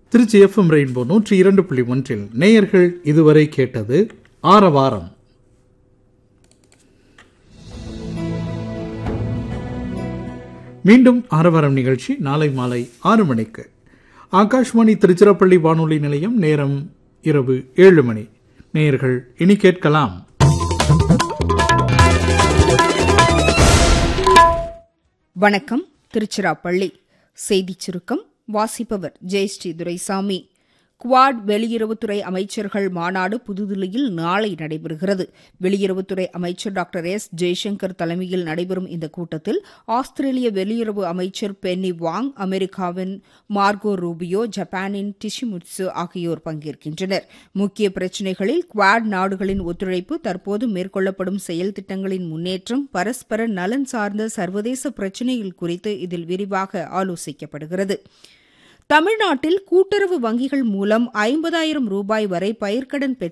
Trichy FM rainbow நூற்றி இரண்டு புள்ளி ஒன்றில் நேயர்கள் இதுவரை கேட்டது ஆரவாரம் மீண்டும் ஆரவாரம் நிகழ்ச்சி நாளை மாலை ஆறு மணிக்கு ஆகாஷ்வாணி திருச்சிராப்பள்ளி வானொலி நிலையம் நேரம் இரவு ஏழு மணி நேயர்கள் இனி கேட்கலாம் வணக்கம் திருச்சிராப்பள்ளி செய்திச் சுருக்கம் வாசிப்பவர் ஜெயஸ்ரீ துரைசாமி குவாட் வெளியுறவுத்துறை அமைச்சர்கள் மாநாடு புதுதில்லியில் நாளை நடைபெறுகிறது வெளியுறவுத்துறை அமைச்சர் டாக்டர் எஸ் ஜெய்சங்கர் தலைமையில் நடைபெறும் இந்த கூட்டத்தில் ஆஸ்திரேலிய வெளியுறவு அமைச்சர் பென்னி வாங் அமெரிக்காவின் மார்கோ ரூபியோ ஜப்பானின் டிஷிமுட்சு ஆகியோர் பங்கேற்கின்றனர் முக்கிய பிரச்சினைகளில் குவாட் நாடுகளின் ஒத்துழைப்பு தற்போது மேற்கொள்ளப்படும் செயல் திட்டங்களின் முன்னேற்றம் பரஸ்பர நலன் சார்ந்த சர்வதேச பிரச்சினைகள் குறித்து இதில் விரிவாக ஆலோசிக்கப்படுகிறது தமிழ்நாட்டில் கூட்டுறவு வங்கிகள் மூலம் ஐம்பதாயிரம் ரூபாய் வரை பயிர்க்கடன் பெற்று